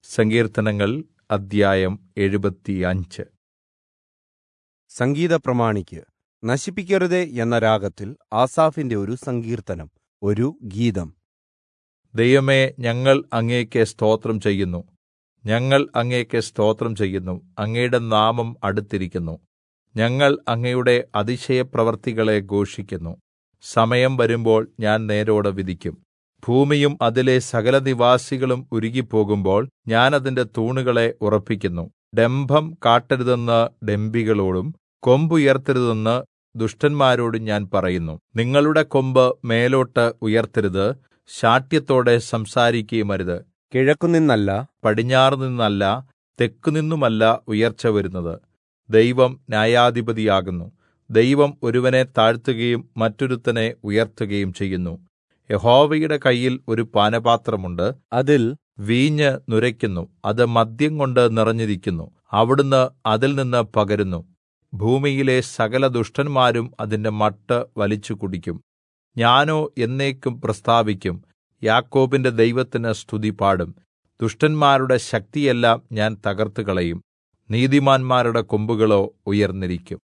സങ്കീർത്തനങ്ങൾ അദ്ധ്യായം എഴുപത്തിയഞ്ച് സംഗീത പ്രമാണിക്ക് നശിപ്പിക്കരുതേ എന്ന രാഗത്തിൽ ആസാഫിന്റെ ഒരു സങ്കീർത്തനം ഒരു ഗീതം ദൈവമേ ഞങ്ങൾ അങ്ങേക്ക് സ്തോത്രം ചെയ്യുന്നു ഞങ്ങൾ അങ്ങേക്ക് സ്തോത്രം ചെയ്യുന്നു അങ്ങയുടെ നാമം അടുത്തിരിക്കുന്നു ഞങ്ങൾ അങ്ങയുടെ അതിശയപ്രവൃത്തികളെ ഘോഷിക്കുന്നു സമയം വരുമ്പോൾ ഞാൻ നേരോടെ വിധിക്കും ഭൂമിയും അതിലെ സകലനിവാസികളും ഉരുകിപ്പോകുമ്പോൾ ഞാൻ അതിന്റെ തൂണുകളെ ഉറപ്പിക്കുന്നു ഡംഭം കാട്ടരുതെന്ന് ഡംഭികളോടും കൊമ്പുയർത്തരുതെന്ന് ദുഷ്ടന്മാരോടും ഞാൻ പറയുന്നു നിങ്ങളുടെ കൊമ്പ് മേലോട്ട് ഉയർത്തരുത് ശാഠ്യത്തോടെ സംസാരിക്കുകയുമരുത് കിഴക്കുനിന്നല്ല പടിഞ്ഞാറുനിന്നല്ല തെക്കുനിന്നുമല്ല ഉയർച്ച വരുന്നത് ദൈവം ന്യായാധിപതിയാകുന്നു ദൈവം ഒരുവനെ താഴ്ത്തുകയും മറ്റൊരുത്തനെ ഉയർത്തുകയും ചെയ്യുന്നു യഹോവയുടെ കയ്യിൽ ഒരു പാനപാത്രമുണ്ട് അതിൽ വീഞ്ഞ് നുരയ്ക്കുന്നു അത് മദ്യം കൊണ്ട് നിറഞ്ഞിരിക്കുന്നു അവിടുന്ന് അതിൽ നിന്ന് പകരുന്നു ഭൂമിയിലെ സകല ദുഷ്ടന്മാരും അതിന്റെ മട്ട് വലിച്ചു കുടിക്കും ഞാനോ എന്നേക്കും പ്രസ്താവിക്കും യാക്കോബിന്റെ ദൈവത്തിന് സ്തുതി പാടും ദുഷ്ടന്മാരുടെ ശക്തിയെല്ലാം ഞാൻ തകർത്തുകളയും നീതിമാന്മാരുടെ കൊമ്പുകളോ ഉയർന്നിരിക്കും